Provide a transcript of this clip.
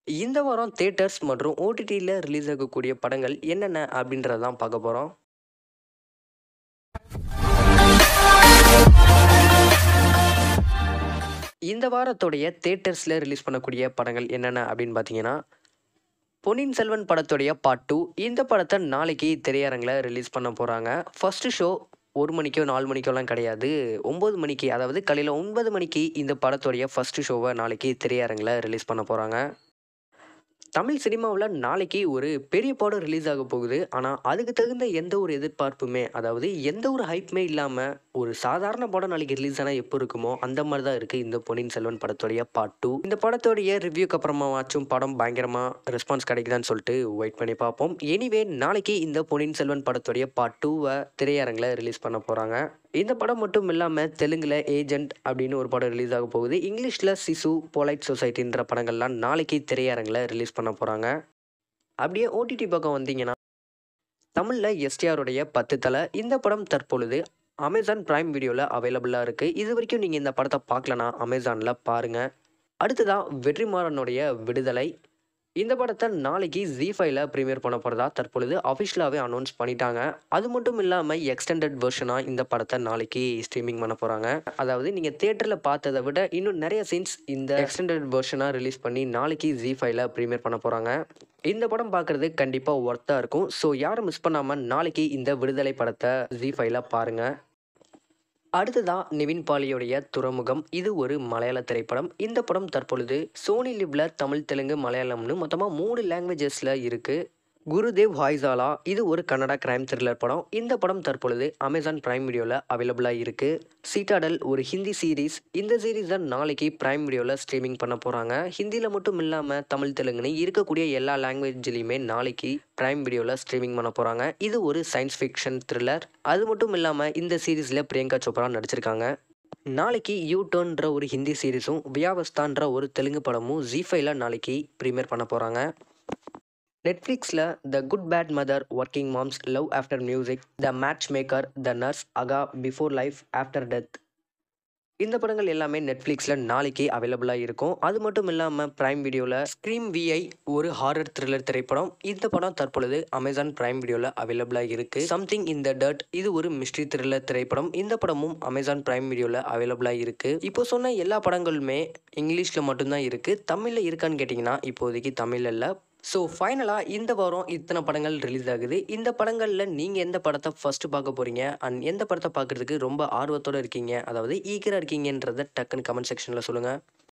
இந்த வாரம் தியேட்டர்ஸ் மற்றும் ஓடிடியில் ரிலீஸ் ஆகக்கூடிய படங்கள் என்னென்ன அப்படின்றத தான் பார்க்க போகிறோம் இந்த வாரத்துடைய தேட்டர்ஸில் ரிலீஸ் பண்ணக்கூடிய படங்கள் என்னென்ன அப்படின்னு பார்த்தீங்கன்னா பொன்னியின் செல்வன் படத்துடைய பார்ட் டூ இந்த படத்தை நாளைக்கு திரையரங்கில் ரிலீஸ் பண்ண போகிறாங்க ஃபஸ்ட்டு ஷோ ஒரு மணிக்கோ நாலு மணிக்கோலாம் கிடையாது ஒம்பது மணிக்கு அதாவது காலையில் ஒன்பது மணிக்கு இந்த படத்துடைய ஃபஸ்ட்டு ஷோவை நாளைக்கு திரையரங்கில் ரிலீஸ் பண்ண போகிறாங்க தமிழ் சினிமாவில் நாளைக்கு ஒரு பெரிய படம் ரிலீஸ் ஆக போகுது ஆனால் அதுக்கு தகுந்த எந்த ஒரு எதிர்பார்ப்புமே அதாவது எந்த ஒரு ஹைப்புமே இல்லாமல் ஒரு சாதாரண படம் நாளைக்கு ரிலீஸ் ஆனால் எப்போ இருக்குமோ அந்த மாதிரி தான் இருக்குது இந்த பொன்னியின் செல்வன் படத்துடைய பார்ட் டூ இந்த படத்துடைய ரிவ்யூக்கு அப்புறமாச்சும் படம் பயங்கரமாக ரெஸ்பான்ஸ் கிடைக்குதான்னு சொல்லிட்டு வெயிட் பண்ணி பார்ப்போம் எனிவே நாளைக்கு இந்த பொன்னியின் செல்வன் படத்துடைய பார்ட் டூவை திரையரங்கில் ரிலீஸ் பண்ண போகிறாங்க இந்த படம் மட்டும் இல்லாமல் தெலுங்கில் ஏஜென்ட் அப்படின்னு ஒரு படம் ரிலீஸ் ஆக போகுது இங்கிலீஷில் சிசு பொலைட் சொசைட்டின்ற படங்கள்லாம் நாளைக்கு திரையரங்கில் ரிலீஸ் பண்ண போகிறாங்க அப்படியே ஓடிடி பக்கம் வந்தீங்கன்னா தமிழில் எஸ்டிஆருடைய பத்து தலை இந்த படம் தற்பொழுது அமேசான் பிரைம் வீடியோவில் அவைலபிளாக இருக்குது இது வரைக்கும் நீங்கள் இந்த படத்தை பார்க்கலனா அமேசானில் பாருங்கள் அடுத்ததாக வெற்றிமாறனுடைய விடுதலை இந்த படத்தை நாளைக்கு ஜி ஃபைவ்ல ப்ரீமியர் பண்ண போகிறதா தற்பொழுது அஃபிஷியலாகவே அனௌன்ஸ் பண்ணிட்டாங்க அது மட்டும் இல்லாமல் எக்ஸ்டெண்டட் வெர்ஷனாக இந்த படத்தை நாளைக்கு ஸ்ட்ரீமிங் பண்ண போகிறாங்க அதாவது நீங்கள் தேட்டரில் பார்த்ததை விட இன்னும் நிறைய சீன்ஸ் இந்த எக்ஸ்டெண்டட் வெர்ஷனாக ரிலீஸ் பண்ணி நாளைக்கு ஜி ஃபைவ்ல ப்ரீமியர் பண்ண போகிறாங்க இந்த படம் பார்க்குறது கண்டிப்பாக ஒர்த்தாக இருக்கும் ஸோ யாரும் மிஸ் பண்ணாமல் நாளைக்கு இந்த விடுதலை படத்தை ஜி ஃபைவ்ல பாருங்கள் அடுத்ததான் நிவின் பாலியோடைய துறைமுகம் இது ஒரு மலையாள திரைப்படம் இந்த படம் தற்பொழுது சோனி லிவ்ல தமிழ் தெலுங்கு மலையாளம்னு மொத்தமாக மூணு லாங்குவேஜஸில் இருக்குது குருதேவ் ஹாய்சாலா இது ஒரு கன்னடா கிரைம் த்ரில்லர் படம் இந்த படம் தற்பொழுது அமேசான் பிரைம் வீடியோவில் அவைலபிளாக இருக்குது சீட்டாடல் ஒரு ஹிந்தி சீரீஸ் இந்த சீரீஸ் தான் நாளைக்கு பிரைம் வீடியோவில் ஸ்ட்ரீமிங் பண்ண போகிறாங்க ஹிந்தியில் மட்டும் இல்லாமல் தமிழ் தெலுங்குன்னு இருக்கக்கூடிய எல்லா லாங்குவேஜ்லேயுமே நாளைக்கு பிரைம் வீடியோவில் ஸ்ட்ரீமிங் பண்ண போகிறாங்க இது ஒரு சயின்ஸ் ஃபிக்ஷன் த்ரில்லர் அது மட்டும் இல்லாமல் இந்த சீரீஸில் பிரியங்கா சோப்ரா நடிச்சிருக்காங்க நாளைக்கு யூ டர்ன்ற ஒரு ஹிந்தி சீரீஸும் வியாவஸ்தான்ற ஒரு தெலுங்கு படமும் ஜி ஃபைவ்ல நாளைக்கு ப்ரீமியர் பண்ண போகிறாங்க நெட்ஃப்ளிக்ஸில் the good bad mother working moms love after music the match maker the nurse aka before life after death இந்த படங்கள் எல்லாமே நெட்ஃப்ளிக்ஸில் நாளைக்கு அவைலபிளாக இருக்கும் அது மட்டும் இல்லாமல் ப்ரைம் வீடியோவில் ஸ்க்ரீம் விஐ ஒரு ஹாரர் த்ரில்லர் திரைப்படம் இந்த படம் தற்பொழுது அமேசான் ப்ரைம் வீடியோவில் அவைலபிளாக இருக்குது சம்திங் இன் த டர்ட் இது ஒரு மிஸ்ட்ரி த்ரில்லர் திரைப்படம் இந்த படமும் அமேசான் ப்ரைம் வீடியோவில் அவைலபிளாக இருக்குது இப்போ சொன்ன எல்லா படங்களுமே இங்கிலீஷில் மட்டும்தான் இருக்குது தமிழில் இருக்கான்னு கேட்டிங்கன்னா இப்போதைக்கு தமிழில் இல்லை ஸோ ஃபைனலாக இந்த வாரம் இத்தனை படங்கள் ரிலீஸ் ஆகுது இந்த படங்களில் நீங்கள் எந்த படத்தை ஃபஸ்ட்டு பார்க்க போகிறீங்க அண்ட் எந்த படத்தை பார்க்குறதுக்கு ரொம்ப ஆர்வத்தோடு இருக்கீங்க அதாவது ஈகராக இருக்கீங்கன்றதை டக்குன்னு கமெண்ட் செக்ஷனில் சொல்லுங்கள்